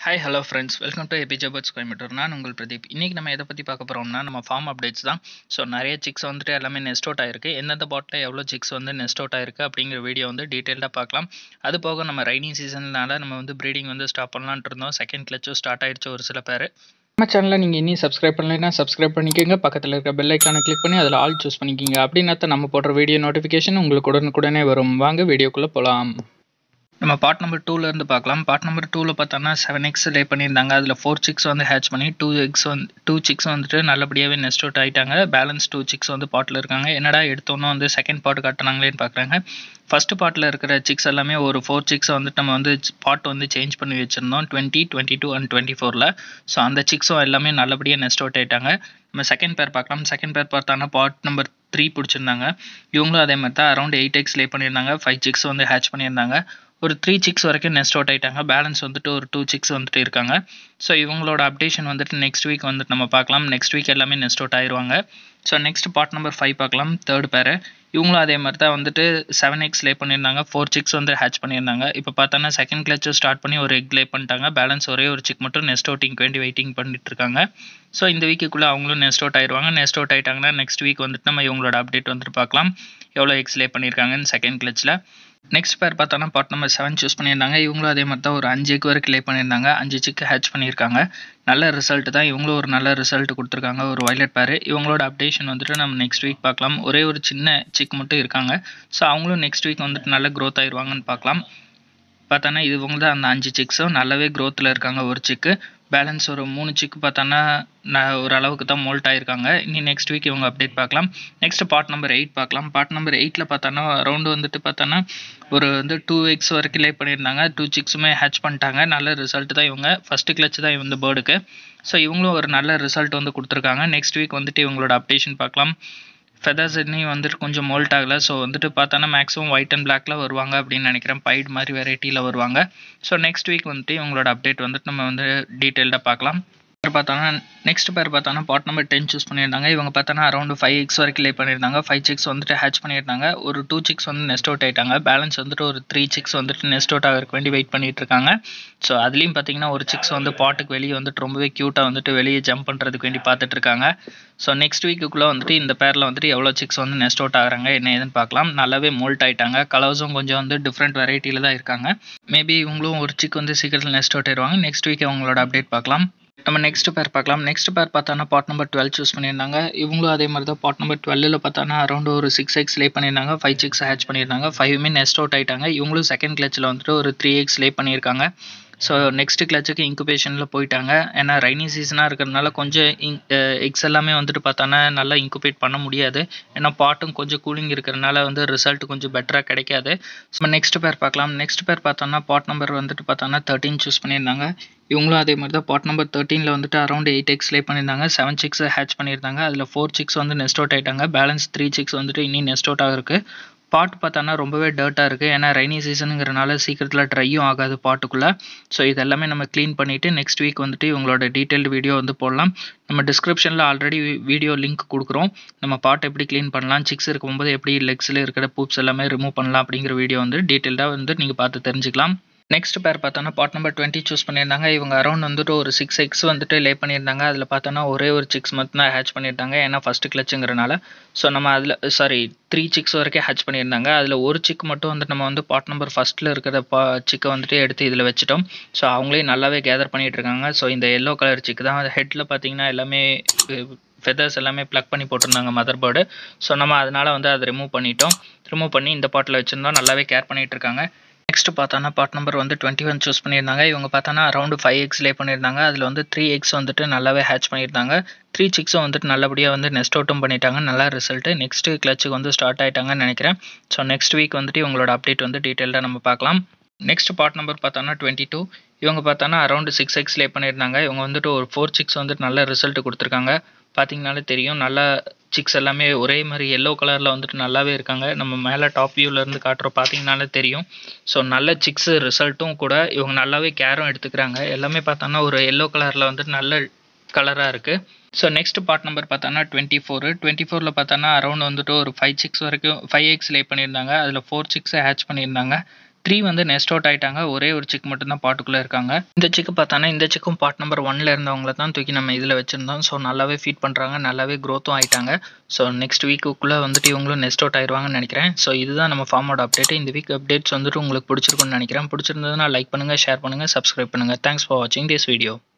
hi hello friends welcome to எபி ஜபர்ஸ் கோயம்புத்தூர் நான் உங்கள் பிரதீப் இன்றைக்கி நம்ம எதை பற்றி பார்க்க போகிறோம்னா நம்ம ஃபார்ம் அப்டேட்ஸ் தான் ஸோ நிறைய சிக்ஸ் வந்துட்டு எல்லாமே நெஸ்ட் அவுட் ஆயிருக்கு எந்தெந்த பாட்டில் எவ்வளோ சிக்ஸ் வந்து நெஸ்ட் அவுட் ஆயிருக்கு அப்படிங்கிற வீடியோ வந்து டீட்டெயில்டாக பார்க்கலாம் அது போக நம்ம ரைனி சீசன்னால நம்ம வந்து ப்ரீடிங் வந்து ஸ்டாப் பண்ணலான்ட்டு இருந்தோம் செகண்ட் கிளச்சும் ஸ்டார்ட் ஆயிடுச்சு ஒரு சில பேர் நம்ம சேனலில் நீங்கள் இன்னும் சப்ஸ்கிரைப் பண்ணலைன்னா சப்ஸ்கிரைப் பண்ணிக்கோங்க பக்கத்தில் இருக்க பெல் ஐக்கானை கிளிக் பண்ணி அதில் ஆல் சூஸ் பண்ணிக்கிங்க அப்படின்னா நம்ம போடுற வீடியோ நோட்டிஃபிகேஷன் உங்களுக்கு உடனுக்குடனே வரும் வாங்க வீடியோக்குள்ளே போகலாம் நம்ம பார்ட் நம்பர் டூலேருந்து பார்க்கலாம் பார்ட் நம்பர் டூவில் பார்த்தோன்னா செவன் எக்ஸ் லே பண்ணியிருந்தாங்க அதில் ஃபோர் சிக்ஸ் வந்து ஹேட்ச் பண்ணி டூ எக்ஸ் வந்து டூ சிக்ஸ் வந்துட்டு நல்லபடியாகவே நெஸ்ட் அவுட் ஆகிட்டாங்க பேலன்ஸ் டூ சிக்ஸ் வந்து பாட்டில் இருக்காங்க என்னடா எடுத்தோன்னே வந்து செகண்ட் பாட் காட்டினாங்களேன்னு பார்க்குறாங்க ஃபஸ்ட்டு பாட்டில் இருக்கிற சிக்ஸ் எல்லாமே ஒரு ஃபோர் சிக்ஸை வந்துட்டு நம்ம வந்து பாட் வந்து சேஞ்ச் பண்ணி வச்சுருந்தோம் twenty twenty two and twenty ஃபோரில் ஸோ அந்த சிக்ஸும் எல்லாமே நல்லபடியாக நெஸ்ட் அவுட் ஆகிட்டாங்க நம்ம செகண்ட் பேர் பார்க்கலாம் செகண்ட் பேர் பார்த்தோன்னா பாட் நம்பர் த்ரீ பிடிச்சிருந்தாங்க இவங்களும் அதே மாதிரி தான் அரௌண்ட் எயிட் எக்ஸ் லே பண்ணியிருந்தாங்க ஃபைவ் சிக்ஸ் வந்து ஹேட்ச் பண்ணியிருந்தாங்க ஒரு த்ரீ சிக்ஸ் வரைக்கும் நெஸ்ட் அவுட் ஆகிட்டாங்க பேலன்ஸ் வந்துட்டு ஒரு டூ சிக்ஸ் வந்துட்டு இருக்காங்க ஸோ இவங்களோட அப்டேஷன் வந்துட்டு நெக்ஸ்ட் வீக் வந்துட்டு நம்ம பார்க்கலாம் நெக்ஸ்ட் வீக் எல்லாமே நெஸ்ட் அவுட் ஆயிடுவாங்க so next part number five பார்க்கலாம் தேர்ட் பேர் இவங்களும் அதே மாதிரி தான் வந்துட்டு செவன் எக்ஸ் லே பண்ணியிருந்தாங்க ஃபோர் சிக்ஸ் வந்து ஹேட்ச் பண்ணியிருந்தாங்க இப்போ பார்த்தோன்னா செகண்ட் கிளச்சு ஸ்டார்ட் பண்ணி ஒரு எக் லே பண்ணிட்டாங்க பேலன்ஸ் ஒரே ஒரு சிக் மட்டும் நெஸ்ட் அவுட்டிங் வேண்டி வெயிட்டிங் பண்ணிட்டு இருக்காங்க ஸோ இந்த வீக்குள்ளே அவங்களும் நெஸ்ட் அவுட் ஆயிடுவாங்க நெஸ்ட் அவுட் ஆயிட்டாங்கன்னா நெக்ஸ்ட் வீக் வந்துட்டு நம்ம இவங்களோட அப்டேட் வந்துட்டு பார்க்கலாம் எவ்வளோ எக்ஸ் லே பண்ணியிருக்காங்கன்னு செகண்ட் கிளச்சில் நெக்ஸ்ட் பேர் பார்த்தோன்னா பார்ட் நம்பர் செவன் சூஸ் பண்ணியிருந்தாங்க இவங்களும் அதே மாதிரி தான் ஒரு அஞ்சு எக் வரைக்கும் லே பண்ணியிருந்தாங்க அஞ்சு சிக்கு ஹேட்ச் பண்ணியிருக்காங்க நல்ல ரிசல்ட் தான் இவங்களும் ஒரு நல்ல ரிசல்ட் கொடுத்துருக்காங்க ஒரு வயலட் பேர் இவங்களோட அப்டேஷன் வந்துட்டு நம்ம நெக்ஸ்ட் வீக் பார்க்கலாம் ஒரே ஒரு சின்ன சிக் மட்டும் இருக்காங்க ஸோ அவங்களும் நெக்ஸ்ட் வீக் வந்துட்டு நல்ல க்ரோத் ஆயிடுவாங்கன்னு பார்க்கலாம் பார்த்தோன்னா இது இவங்க தான் அந்த அஞ்சு சிக்ஸும் நல்லாவே க்ரோத்தில் இருக்காங்க ஒரு சிக்கு பேலன்ஸ் ஒரு மூணு சிக்கு பார்த்தோன்னா நான் ஒரு அளவுக்கு தான் மோல்ட் ஆயிருக்காங்க இனி நெக்ஸ்ட் வீக் இவங்க அப்டேட் பார்க்கலாம் நெக்ஸ்ட் பார்ட் நம்பர் எயிட் பார்க்கலாம் பார்ட் நம்பர் எயிட்டில் பார்த்தோன்னா ரவுண்டு வந்துட்டு பார்த்தோன்னா ஒரு வந்து டூ எக்ஸ் வரைக்கும் லே பண்ணியிருந்தாங்க டூ சிக்ஸுமே ஹேட்ச் பண்ணிட்டாங்க நல்ல ரிசல்ட் தான் இவங்க ஃபஸ்ட்டு கிளச் தான் இந்த பேர்டுக்கு ஸோ இவங்களும் ஒரு நல்ல ரிசல்ட் வந்து கொடுத்துருக்காங்க நெக்ஸ்ட் வீக் வந்துட்டு இவங்களோட அப்டேஷன் பார்க்கலாம் ஃபெதர்ஸ் இன்னும் வந்துட்டு கொஞ்சம் மோல்ட் ஆகலை ஸோ வந்துட்டு பார்த்தோன்னா மேக்ஸிமம் ஒயிட் அண்ட் பிளாக்ல வருவாங்க அப்படின்னு நினைக்கிறேன் பைட் மாதிரி வெரைட்டியில் வருவாங்க ஸோ நெக்ஸ்ட் வீக் வந்துட்டு இவங்களோட அப்டேட் வந்துட்டு நம்ம வந்து டீட்டெயில்டாக பார்க்கலாம் பேர் பார்த்தோன்னா நெக்ஸ்ட் பேர் பார்த்தோன்னா பார்ட் நம்பர் டென் சூஸ் பண்ணியிருந்தாங்க இவங்க பார்த்தோன்னா அரௌண்ட் ஃபைவ் எக்ஸ் வரைக்கும் லே பண்ணியிருந்தாங்க ஃபைவ் சிக்ஸ் வந்துட்டு ஹேட்ச் பண்ணியிருந்தாங்க ஒரு டூ சிக்ஸ் வந்து நெஸ்ட் அவுட் ஆயிட்டாங்க பேலன்ஸ் வந்துட்டு ஒரு த்ரீ சிக்ஸ் வந்துட்டு நெஸ்ட் அவுட் ஆகிறதுக்கு வேண்டி வெயிட் பண்ணிட்டு இருக்காங்க ஸோ அதுலேயும் பார்த்தீங்கன்னா ஒரு சிக்ஸ் வந்து பாட்டுக்கு வெளியே வந்துட்டு ரொம்பவே க்யூட்டாக வந்துட்டு வெளியே ஜம்ப் பண்ணுறதுக்கு வேண்டி பார்த்துட்டு இருக்காங்க ஸோ நெக்ஸ்ட் வீக்குள்ளே வந்துட்டு இந்த பேரில் வந்துட்டு எவ்வளோ சிக்ஸ் வந்து நெஸ்ட் அவுட் ஆகுறாங்க என்ன ஏதுன்னு பார்க்கலாம் நல்லாவே மோல்ட் ஆயிட்டாங்க கலர்ஸும் கொஞ்சம் வந்து டிஃப்ரெண்ட் வெரைட்டியில் தான் இருக்காங்க மேபி இவங்களும் ஒரு சிக் வந்து சீக்கிரத்தில் நெஸ்ட் அவுட் ஆயிடுவாங்க நெக்ஸ்ட் வீக் அவங்களோட அப்டேட் பார்க்கலாம் நம்ம நெக்ஸ்ட் பேர் பார்க்கலாம் நெக்ஸ்ட் பேர் பார்த்தோன்னா பார்ட் நம்பர் டுவெல் சூஸ் பண்ணியிருந்தாங்க இவங்களும் அதே மாதிரி தான் பார்ட் நம்பர் டுவெல்லில் பார்த்தோன்னா அரௌண்ட் ஒரு சிக்ஸ் எக்ஸ் லே பண்ணியிருந்தாங்க ஃபைவ் சிக்ஸ் ஹேட்ச் பண்ணியிருந்தாங்க ஃபைவ்மே நெஸ்ட் அவுட் ஆயிட்டாங்க இவங்களும் செகண்ட் கிளச்சில் வந்துட்டு ஒரு த்ரீ எக்ஸ் லே பண்ணியிருக்காங்க ஸோ நெக்ஸ்ட் கிளச்சுக்கு இன்குபேஷனில் போயிட்டாங்க ஏன்னா ரைனி சீசனாக இருக்கிறதுனால கொஞ்சம் எக்ஸ் எல்லாமே வந்துட்டு பார்த்தோன்னா நல்லா இன்குபேட் பண்ண முடியாது ஏன்னா பாட்டும் கொஞ்சம் கூலிங் இருக்கிறதுனால வந்து ரிசல்ட் கொஞ்சம் பெட்டராக கிடைக்காது ஸோ நெக்ஸ்ட் பேர் பார்க்கலாம் நெக்ஸ்ட் பேர் பார்த்தோன்னா பாட் நம்பர் வந்துட்டு பார்த்தோன்னா தேர்ட்டின் சூஸ் பண்ணியிருந்தாங்க இவங்களும் அதே மாதிரி தான் பாட் நம்பர் தேர்ட்டீனில் வந்துட்டு அரௌண்ட் எயிட் எக்ஸ் லே பண்ணியிருந்தாங்க செவன் சிக்ஸ் ஹேட்ச் பண்ணியிருந்தாங்க அதில் ஃபோர் சிக்ஸ் வந்து நெஸ்ட் அவுட் ஆயிட்டாங்க பேலன்ஸ் த்ரீ சிக்ஸ் வந்துட்டு இன்னும் நெஸ்ட் அவுட் ஆகிருக்கு பாட் பார்த்தோன்னா ரொம்பவே டர்ட்டாக இருக்குது ஏன்னா ரைனி சீசனுங்கிறனால சீக்கிரத்தில் ட்ரையும் ஆகாது பாட்டுக்குள்ளே ஸோ இதெல்லாமே நம்ம க்ளீன் பண்ணிவிட்டு நெக்ஸ்ட் வீக் வந்துட்டு இவங்களோட டீட்டெயில்டு வீடியோ வந்து போடலாம் நம்ம டிஸ்கிரிப்ஷனில் ஆல்ரெடி வீடியோ லிங்க் கொடுக்குறோம் நம்ம பாட் எப்படி க்ளீன் பண்ணலாம் சிக்ஸ் இருக்கும்போது எப்படி லெக்ஸில் இருக்கிற பூப்ஸ் எல்லாமே ரிமூவ் பண்ணலாம் அப்படிங்கிற வீடியோ வந்து டீட்டெயில்டாக வந்து நீங்கள் பார்த்து தெரிஞ்சுக்கலாம் நெக்ஸ்ட் பேர் பார்த்தோன்னா பார்ட் நம்பர் டுவெண்ட்டி சூஸ் பண்ணியிருந்தாங்க இவங்க அரௌண்ட் வந்துட்டு ஒரு சிக்ஸ் எக்ஸ் வந்துட்டு லே பண்ணியிருந்தாங்க அதில் பார்த்தோன்னா ஒரே ஒரு சிக்ஸ் மட்டும் தான் ஹேட்ச் பண்ணியிருந்தாங்க ஏன்னா ஃபஸ்ட்டு கிளச்சுங்கிறனால ஸோ நம்ம அதில் சாரி த்ரீ சிக்ஸ் வரைக்கும் ஹேட்ச் பண்ணியிருந்தாங்க அதில் ஒரு சிக் மட்டும் வந்துட்டு நம்ம வந்து பார்ட் நம்பர் ஃபஸ்ட்டில் இருக்கிற பா சிக்கை வந்துட்டு எடுத்து இதில் வச்சுட்டோம் ஸோ அவங்களே நல்லாவே கேதர் பண்ணிகிட்டு இருக்காங்க ஸோ இந்த எல்லோ கலர் சிக்கு தான் ஹெட்டில் பார்த்தீங்கன்னா எல்லாமே ஃபெதர்ஸ் எல்லாமே ப்ளக் பண்ணி போட்டிருந்தாங்க மதர் போர்டு ஸோ நம்ம அதனால் வந்து அதை ரிமூவ் பண்ணிட்டோம் ரிமூவ் பண்ணி இந்த பாட்டில் வச்சுருந்தோம் நல்லாவே கேர் பண்ணிகிட்டு இருக்காங்க நெக்ஸ்ட் பார்த்தோன்னா பார்ட் நம்பர் வந்து டுவெண்ட்டி ஒன் சூஸ் பண்ணியிருந்தாங்க இவங்க பார்த்தோன்னா அரௌண்டு ஃபைவ் எக்ஸ் லே பண்ணியிருந்தாங்க அதில் வந்து த்ரீ எக்ஸ் வந்துட்டு நல்லாவே ஹேட்ச் பண்ணியிருந்தாங்க த்ரீ சிக்ஸும் வந்துட்டு நல்லபடியாக வந்து நெஸ்ட் அவுட்டும் பண்ணிட்டாங்க நல்லா ரிசல்ட்டு நெக்ஸ்ட் கிளச்சுக்கு வந்து ஸ்டார்ட் ஆகிட்டாங்கன்னு நினைக்கிறேன் ஸோ நெக்ஸ்ட் வீக் வந்துட்டு இவங்களோட அப்டேட் வந்து டீட்டெயில்டாக நம்ம பார்க்கலாம் நெக்ஸ்ட் பார்ட் நம்பர் பார்த்தோன்னா டுவெண்ட்டி டூ இவங்க பார்த்தோன்னா அரௌண்டு சிக்ஸ் எக்ஸ் லே பண்ணியிருந்தாங்க இவங்க வந்துட்டு ஒரு ஃபோர் சிக்ஸ் வந்துட்டு நல்ல ரிசல்ட் கொடுத்துருக்காங்க பார்த்தீங்கனாலே தெரியும் நல்லா சிக்ஸ் எல்லாமே ஒரே மாதிரி எல்லோ கலரில் வந்துட்டு நல்லாவே இருக்காங்க நம்ம மேலே டாப் வியூவிலேருந்து காட்டுறோம் பார்த்தீங்கனாலே தெரியும் ஸோ நல்ல சிக்ஸு ரிசல்ட்டும் கூட இவங்க நல்லாவே கேரும் எடுத்துக்கிறாங்க எல்லாமே பார்த்தோன்னா ஒரு எல்லோ கலரில் வந்துட்டு நல்ல கலராக இருக்குது ஸோ நெக்ஸ்ட் பார்ட் நம்பர் பார்த்தோன்னா டுவெண்ட்டி ஃபோர் டுவெண்ட்டி ஃபோரில் பார்த்தோன்னா அரௌண்ட் வந்துட்டு ஒரு ஃபைவ் சிக்ஸ் வரைக்கும் ஃபைவ் எக்ஸ் லே பண்ணியிருந்தாங்க அதில் ஃபோர் சிக்ஸை ஹேட்ச் பண்ணியிருந்தாங்க த்ரீ வந்து நெஸ்ட் அவுட் ஆயிட்டாங்க ஒரே ஒரு சிக் மட்டும் தான் பாட்டுக்குள்ளே இருக்காங்க இந்த சிக்கு பார்த்தானா இந்த சிக்கும் பார்ட் நம்பர் ஒன்ல இருந்தவங்கள தான் தூக்கி நம்ம இதில் வச்சிருந்தோம் ஸோ நல்லாவே ஃபீட் பண்ணுறாங்க நல்லாவே க்ரோத்தும் ஆயிட்டாங்க ஸோ நெக்ஸ்ட் வீக்குக்குள்ளே வந்துட்டு இவங்களும் நெஸ்ட் அவுட் ஆயிடுவாங்கன்னு நினைக்கிறேன் ஸோ இதுதான் நம்ம ஃபார்மோட அப்டேட் இந்த வீக் அப்டேட்ஸ் வந்துட்டு உங்களுக்கு பிடிச்சிருக்குன்னு நினைக்கிறேன் பிடிச்சிருந்ததுன்னா லைக் பண்ணுங்கள் ஷேர் பண்ணுங்கள் சப்ஸ்கிரைப் பண்ணுங்கள் தேங்க்ஸ் ஃபார் வாட்சிங் திஸ் வீடியோ